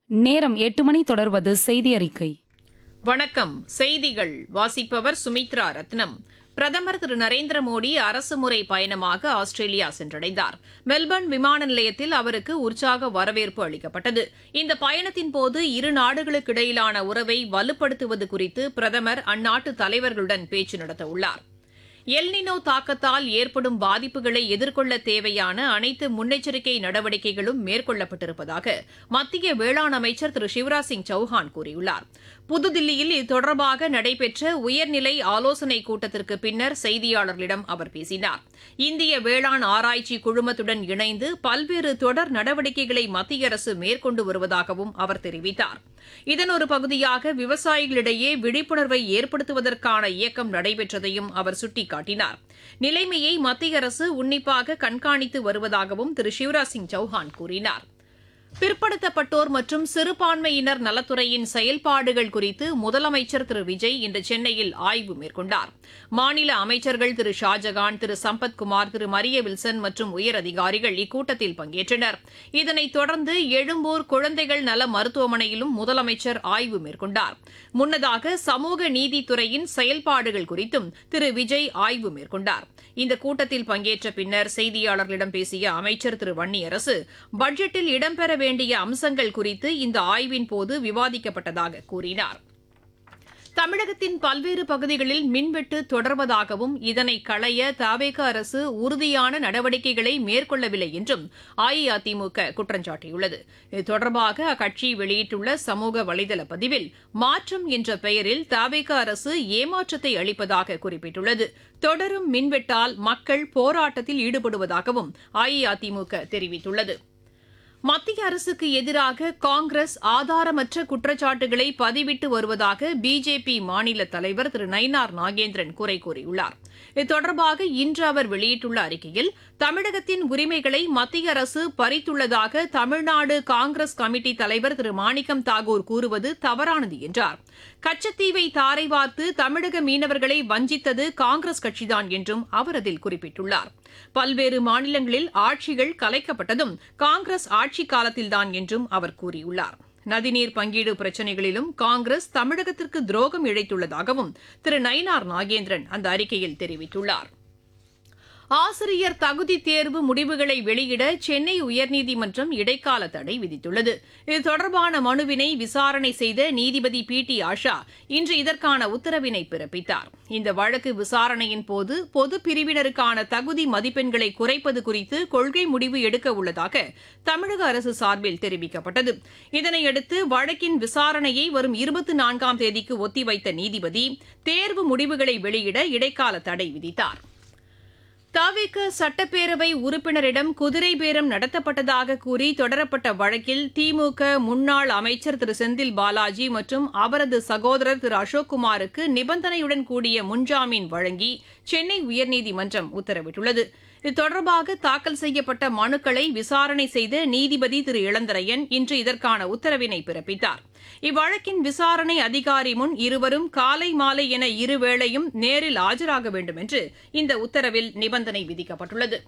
நேரம் எட்டு மணி தொடர்வது செய்தி அறிக்கை வணக்கம் செய்திகள் வாசிப்பவர் சுமித்ரா ரத்னம் பிரதமர் திரு நரேந்திர மோடி அரசுமுறை பயணமாக ஆஸ்திரேலியா சென்றடைந்தார் மெல்பர்ன் விமான நிலையத்தில் அவருக்கு உற்சாக வரவேற்பு அளிக்கப்பட்டது இந்த பயணத்தின் போது இரு நாடுகளுக்கு இடையிலான உறவை வலுப்படுத்துவது குறித்து பிரதமர் அந்நாட்டு தலைவர்களுடன் பேச்சு நடத்தவுள்ளார் எல்னினோ தாக்கத்தால் ஏற்படும் பாதிப்புகளை எதிர்கொள்ள தேவையான அனைத்து முன்னெச்சரிக்கை நடவடிக்கைகளும் மேற்கொள்ளப்பட்டிருப்பதாக மத்திய வேளாண் அமைச்சர் திரு சிவராஜ் சிங் சௌஹான் கூறியுள்ளார் புதுதில்லியில் இது தொடர்பாக நடைபெற்ற உயர்நிலை ஆலோசனைக் கூட்டத்திற்கு பின்னர் செய்தியாளர்களிடம் அவர் பேசினார் இந்திய வேளாண் ஆராய்ச்சி குழுமத்துடன் இணைந்து பல்வேறு தொடர் நடவடிக்கைகளை மத்திய அரசு மேற்கொண்டு வருவதாகவும் அவர் தெரிவித்தார் இதன் ஒரு பகுதியாக விவசாயிகளிடையே விழிப்புணர்வை ஏற்படுத்துவதற்கான இயக்கம் நடைபெற்றதையும் அவர் சுட்டிக்காட்டினார் நிலைமையை மத்திய அரசு உன்னிப்பாக கண்காணித்து வருவதாகவும் திரு சிவராஜ் சிங் சௌஹான் கூறினார் பிற்படுத்தப்பட்டோர் மற்றும் சிறுபான்மையினர் நலத்துறையின் செயல்பாடுகள் குறித்து முதலமைச்சர் திரு விஜய் இன்று சென்னையில் ஆய்வு மேற்கொண்டார் மாநில அமைச்சர்கள் திரு ஷாஜகான் திரு சம்பத்குமார் திரு மரிய வில்சன் மற்றும் உயரதிகாரிகள் இக்கூட்டத்தில் பங்கேற்றனர் இதனைத் தொடர்ந்து எழும்பூர் குழந்தைகள் நல மருத்துவமனையிலும் முதலமைச்சர் ஆய்வு மேற்கொண்டார் முன்னதாக சமூக நீதித்துறையின் செயல்பாடுகள் குறித்தும் திரு விஜய் ஆய்வு மேற்கொண்டார் இந்த கூட்டத்தில் பங்கேற்ற பின்னர் செய்தியாளர்களிடம் பேசிய அமைச்சர் திரு வன்னியரசு பட்ஜெட்டில் இடம்பெற வேண்டிய அம்சங்கள் குறித்து இந்த ஆய்வின் போது விவாதிக்கப்பட்டதாக கூறினார் தமிழகத்தின் பல்வேறு பகுதிகளில் மின்வெட்டு தொடர்வதாகவும் இதனை களைய தவேக அரசு உறுதியான நடவடிக்கைகளை மேற்கொள்ளவில்லை என்றும் அஇஅதிமுக குற்றம் சாட்டியுள்ளது இது தொடர்பாக அக்கட்சி வெளியிட்டுள்ள சமூக வலைதள பதிவில் மாற்றம் என்ற பெயரில் தவேக அரசு ஏமாற்றத்தை அளிப்பதாக குறிப்பிட்டுள்ளது தொடரும் மின்வெட்டால் மக்கள் போராட்டத்தில் ஈடுபடுவதாகவும் அஇஅதிமுக தெரிவித்துள்ளது மத்திய அரசுக்கு எதிராக காங்கிரஸ் ஆதாரமற்ற குற்றச்சாட்டுகளை பதிவிட்டு வருவதாக பிஜேபி மாநில தலைவர் திரு நயினார் நாகேந்திரன் குறை கூறியுள்ளார் இது தொடர்பாக இன்று அவர் வெளியிட்டுள்ள அறிக்கையில் தமிழகத்தின் உரிமைகளை மத்திய அரசு பறித்துள்ளதாக தமிழ்நாடு காங்கிரஸ் கமிட்டி தலைவர் திரு மாணிக்கம் தாகூர் கூறுவது தவறானது என்றார் கச்சத்தீவை தாரை வார்த்து தமிழக மீனவர்களை வஞ்சித்தது காங்கிரஸ் கட்சிதான் என்றும் அவர் அதில் குறிப்பிட்டுள்ளார் பல்வேறு மாநிலங்களில் ஆட்சிகள் கலைக்கப்பட்டதும் காங்கிரஸ் ஆட்சி காலத்தில்தான் என்றும் அவர் கூறியுள்ளார் நதிநீர் பங்கீடு பிரச்சினைகளிலும் காங்கிரஸ் தமிழகத்திற்கு துரோகம் இழைத்துள்ளதாகவும் திரு நயினார் நாகேந்திரன் அந்த அறிக்கையில் தெரிவித்துள்ளார் ஆசிரியர் தகுதி தேர்வு முடிவுகளை வெளியிட சென்னை உயர்நீதிமன்றம் இடைக்கால தடை விதித்துள்ளது இது தொடர்பான மனுவினை விசாரணை செய்த நீதிபதி பி டி ஆஷா இன்று இதற்கான உத்தரவினை பிறப்பித்தார் இந்த வழக்கு விசாரணையின் போது பொது பிரிவினருக்கான தகுதி மதிப்பெண்களை குறைப்பது குறித்து கொள்கை முடிவு எடுக்க உள்ளதாக தமிழக அரசு சார்பில் தெரிவிக்கப்பட்டது இதனையடுத்து வழக்கின் விசாரணையை வரும் இருபத்தி நான்காம் தேதிக்கு ஒத்திவைத்த நீதிபதி தேர்வு முடிவுகளை வெளியிட இடைக்கால தடை விதித்தார் தவிக சட்டப்பேரவை உறுப்பினரிடம் குதிரை பேரம் நடத்தப்பட்டதாக கூறி தொடரப்பட்ட வழக்கில் திமுக முன்னாள் அமைச்சர் திரு செந்தில் பாலாஜி மற்றும் அவரது சகோதரர் திரு அசோக்குமாருக்கு நிபந்தனையுடன் கூடிய முன்ஜாமீன் வழங்கி சென்னை உயர்நீதிமன்றம் உத்தரவிட்டுள்ளது இது தொடர்பாக தாக்கல் செய்யப்பட்ட மனுக்களை விசாரணை செய்த நீதிபதி திரு இளந்தரையன் இன்று இதற்கான உத்தரவினை பிறப்பித்தார் இவ்வழக்கின் விசாரணை அதிகாரி முன் இருவரும் காலை மாலை என இருவேளையும் நேரில் ஆஜராக வேண்டும் என்று இந்த உத்தரவில் நிபந்தனை விதிக்கப்பட்டுள்ளது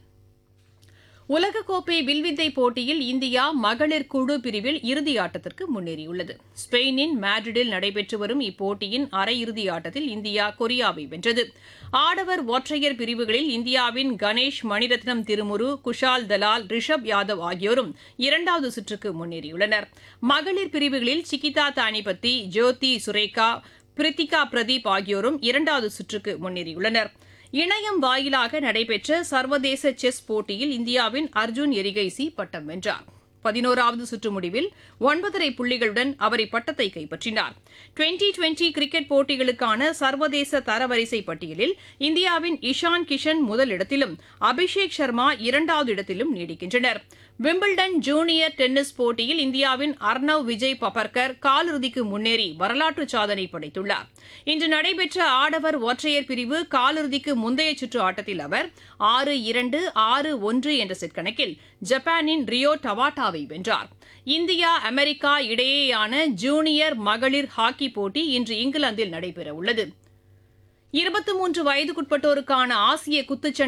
உலகக்கோப்பை வில்வித்தை போட்டியில் இந்தியா மகளிர் குழு பிரிவில் இறுதி ஆட்டத்திற்கு முன்னேறியுள்ளது ஸ்பெயினின் மேட்ரிடில் நடைபெற்று வரும் இப்போட்டியின் அரையிறுதி ஆட்டத்தில் இந்தியா கொரியாவை வென்றது ஆடவர் ஒற்றையர் பிரிவுகளில் இந்தியாவின் கணேஷ் மணிரத்னம் திருமுரு குஷால் தலால் ரிஷப் யாதவ் ஆகியோரும் இரண்டாவது சுற்றுக்கு முன்னேறியுள்ளனர் மகளிர் பிரிவுகளில் சிகிதா தானிபத்தி ஜோதி சுரேகா பிரித்திகா பிரதீப் ஆகியோரும் இரண்டாவது சுற்றுக்கு முன்னேறியுள்ளனர் இணையம் வாயிலாக நடைபெற்ற சர்வதேச செஸ் போட்டியில் இந்தியாவின் அர்ஜுன் எரிகைசி பட்டம் வென்றார் பதினோராவது சுற்று முடிவில் ஒன்பதரை புள்ளிகளுடன் அவர் இப்பட்டத்தை கைப்பற்றினார் டுவெண்டி டுவெண்டி கிரிக்கெட் போட்டிகளுக்கான சர்வதேச தரவரிசை பட்டியலில் இந்தியாவின் இஷான் கிஷன் முதலிடத்திலும் அபிஷேக் சர்மா இரண்டாவது இடத்திலும் நீடிக்கின்றனர் விம்பிள்டன் ஜூனியர் டென்னிஸ் போட்டியில் இந்தியாவின் அர்ணவ் விஜய் பபர்கர் காலிறுதிக்கு முன்னேறி வரலாற்று சாதனை படைத்துள்ளார் இன்று நடைபெற்ற ஆடவர் ஒற்றையர் பிரிவு காலிறுதிக்கு முந்தைய சுற்று ஆட்டத்தில் அவர் ஆறு இரண்டு ஆறு ஒன்று என்ற செட் கணக்கில் ஜப்பானின் ரியோ டவாட்டாவை வென்றார் இந்தியா அமெரிக்கா இடையேயான ஜூனியர் மகளிர் ஹாக்கி போட்டி இன்று இங்கிலாந்தில் நடைபெறவுள்ளது இருபத்தி மூன்று வயதுக்குட்பட்டோருக்கான ஆசிய குத்துச்சண்டை